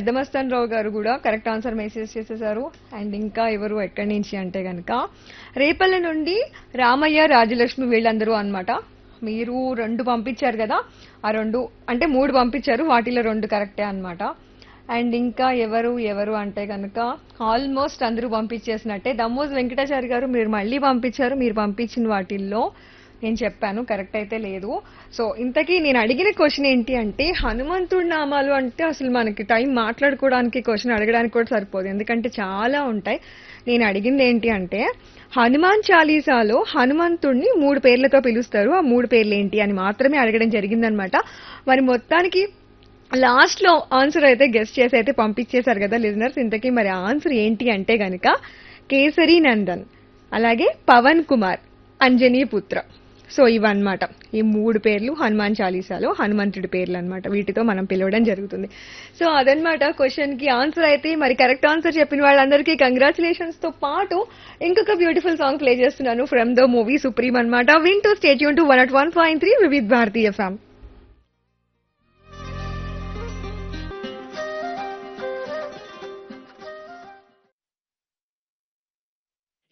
పెద్దమస్తాన్ రావు గారు కూడా correct answer message చేసేసారు and ఇంకా ఎవరు ఎక్కడి నుంచి అంటే గనక రేపల్ల నుండి రామయ్య రాజలక్ష్మి వీళ్ళందరూ అన్నమాట మీరు రెండు పంపించారు కదా ఆ రెండు అంటే మూడు పంపించారు వాటిలో రెండు కరెక్టే అన్నమాట అండ్ ఇంకా ఎవరు ఎవరు అంటే కనుక ఆల్మోస్ట్ అందరూ పంపించేసినట్టే దమ్మోజ్ వెంకటాచారి గారు మీరు మళ్ళీ పంపించారు మీరు పంపించిన వాటిల్లో నేను చెప్పాను కరెక్ట్ అయితే లేదు సో ఇంతకీ నేను అడిగిన క్వశ్చన్ ఏంటి అంటే హనుమంతుడి నామాలు అంటే అసలు మనకి టైం మాట్లాడుకోవడానికి క్వశ్చన్ అడగడానికి కూడా సరిపోదు ఎందుకంటే చాలా ఉంటాయి నేను అడిగింది ఏంటి అంటే హనుమాన్ చాలీసాలో హనుమంతుడిని మూడు పేర్లతో పిలుస్తారు ఆ మూడు పేర్లు ఏంటి అని మాత్రమే అడగడం జరిగిందనమాట మరి మొత్తానికి లాస్ట్ లో ఆన్సర్ అయితే గెస్ట్ చేసి అయితే పంపించేశారు కదా లిజనర్స్ ఇంతకీ మరి ఆన్సర్ ఏంటి అంటే గనక కేసరి నందన్ అలాగే పవన్ కుమార్ అంజనీ పుత్ర సో ఇవన్నమాట ఈ మూడు పేర్లు హనుమాన్ చాలీసాలో హనుమంతుడి పేర్లు అన్నమాట వీటితో మనం పిలవడం జరుగుతుంది సో అదనమాట క్వశ్చన్ కి ఆన్సర్ అయితే మరి కరెక్ట్ ఆన్సర్ చెప్పిన వాళ్ళందరికీ కంగ్రాచులేషన్స్ తో పాటు ఇంకొక బ్యూటిఫుల్ సాంగ్ ప్లే చేస్తున్నాను ఫ్రమ్ ద మూవీ సుప్రీం అన్నమాట విన్ టు స్టేట్ యూన్ two one at one point three Vividh Bharati ఫ్యామ్